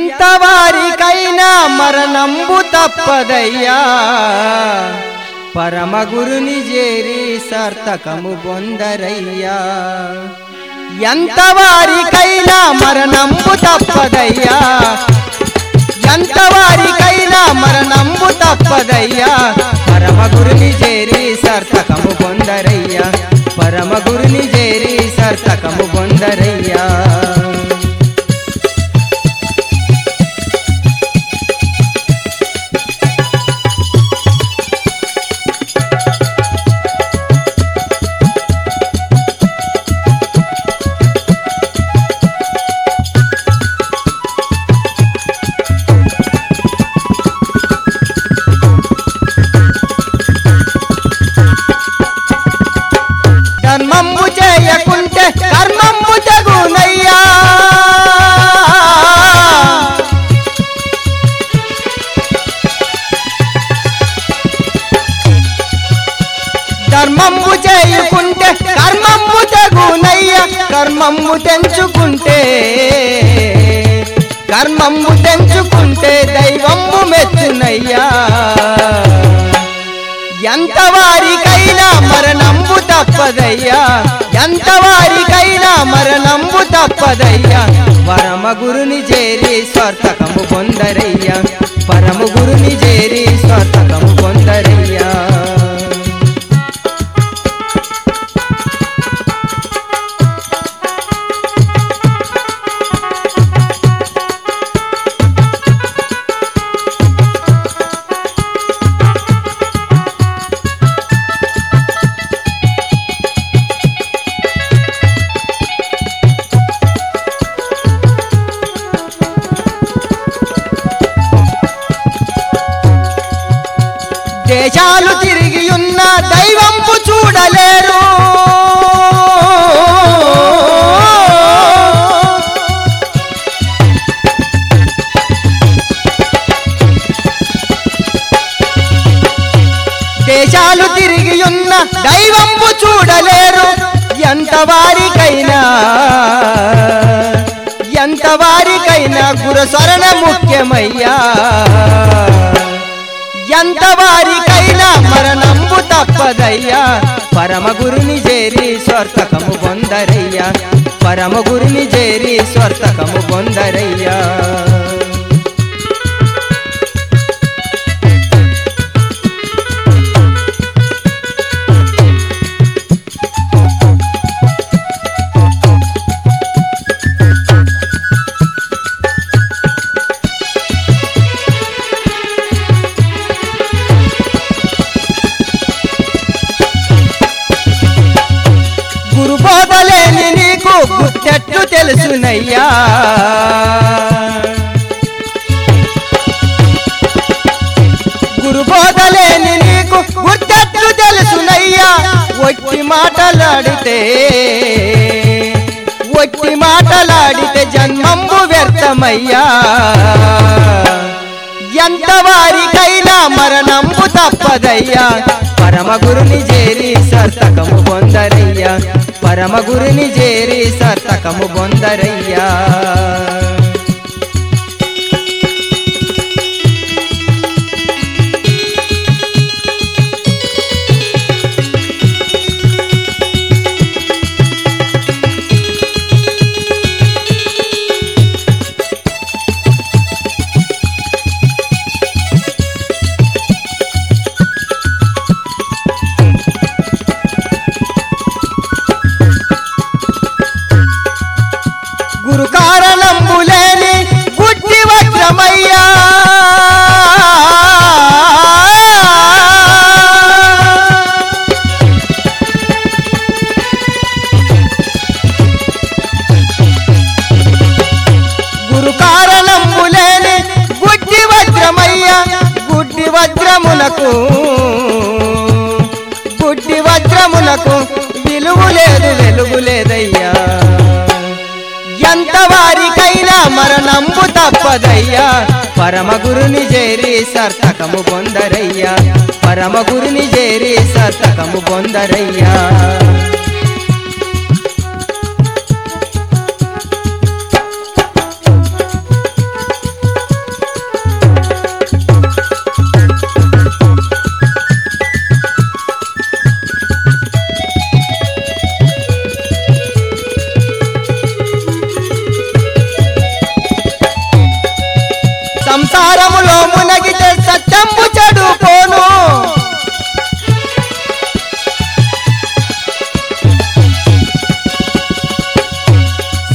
ఎంత వారికైనా మరణంబు తప్పదయ్యా పరమ గురుని చేరి సార్థకము పొందరయ్యా ఎంత వారికైనా మరణంబు తప్పదయ్యా ఎంత వారికైనా మరణంబు తప్పదయ్యా పరమ గురుని చేరి సార్థకము పొందరయ్యా పరమ గురుని చేరి సార్థకము పొందరయ్యా ధర్మంబు చేయకుంటే కర్మంబు జగునయ్యా ధర్మంబు చేయకుంటే కర్మంబు జగునయ్యా కర్మంబు తెంచుకుంటే కర్మంబు తెంచుకుంటే దైవంబు మెచ్చునయ్యా ఎంత వారికైనా మరణంబు తప్పదయ్యా ఎంత వారికైనా మరణంబు తప్పదయ్యా పరమ గురుని చేరి స్వార్థకము పొందరయ్యా పరమ గురుని చేరి స్వార్థకము పొందరయ్యా దేశాలు తిరిగి ఉన్న దైవంపు చూడలేరు దేశాలు తిరిగి ఉన్న దైవంపు చూడలేరు ఎంత వారికైనా ఎంత వారికైనా గురస్వరణ ముఖ్యమయ్యా ఎంత వారికైనా మరణంబు తప్పదయ్యా పరమ గురుని చేరి స్వార్థకము పొందరయ్యా పరమ గురుని చేరి స్వార్థకము పొందరయ్యా గురు బోధలేని నీకు గుట్టెట్లు తెలుసునయ్యా గురు బోధలేని నీకు గుట్టెట్లు తెలుసునయ్యా ఒట్టి మాటలాడితే ఒట్టి మాటలాడితే జన్మంబు వ్యర్థమయ్యా ఎంత వారికైనా మరణంబు తప్పదయ్యా పరమ గురుని చేరి సార్థకము పొందరయ్యా పరమ గురుని చేరి సార్థకము పొందరయ్యా గురు కారణంబులేని గుడ్డి వజ్రమయ్యా గురు కారణంబులేని గుడ్డి వజ్రమయ్యా గుడ్డి వజ్రమునకు గుడ్డి వజ్రమునకు విలువ లేదు వెలుగు లేదయ్యా ఎంత వారికైనా మరణంబు తప్పదయ్యా పరమ గురుని చేరి సార్థకము పొందరయ్యా పరమ గురుని చేరి సార్థకము పొందరయ్యా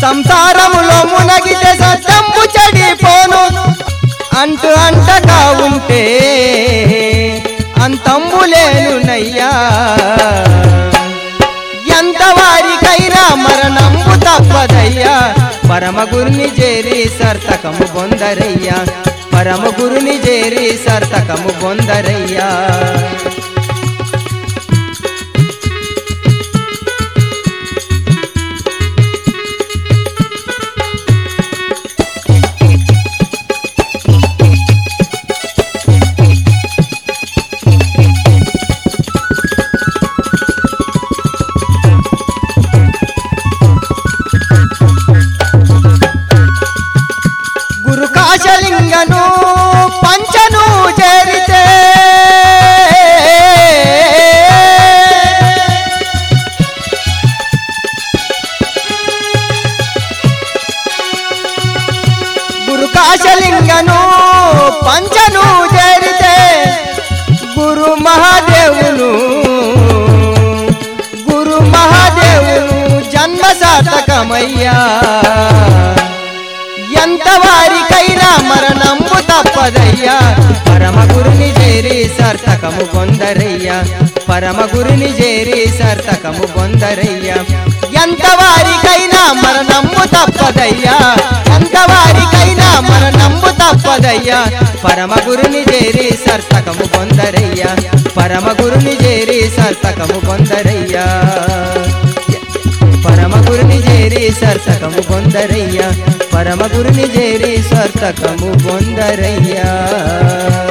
సంసారములో మునగితే సత్యంబు చెడిపోను అంటూ అంటగా ఉంటే అంతంబులేను నయ్యా ఎంత వారికైనా మరణంబు తప్పదయ్యా పరమ గురుని చేరి సర్తకము పొందరయ్యా పరమ గురుని చేరి సర్తకము పొందరయ్యా గురు కాశలింగను పంచను చేరితే గురు కాశలింగను పంచను చేరితే గురు మహాదేవును గురు మహాదేవును జన్మ సార్థకమయ్యా ఎంత వారికైనా మరణంబు తప్పదయ్యా పరమ గురుని చేరి సార్థకము పొందరయ్యా పరమ గురుని చేరి సార్థకము పొందరయ్యా ఎంత వారికైనా మరణంబు తప్పదయ్యా ఎంత వారికైనా మరణంబు తప్పదయ్యా పరమ గురుని చేరి సార్థకము పొందరయ్యా పరమ గురుని చేరి సార్థకము పొందరయ్యా పరమ గురుని చేరి సర్తకము పొందరయ్యా పరమ గురుని చేరి సర్తకము పొందరయ్యా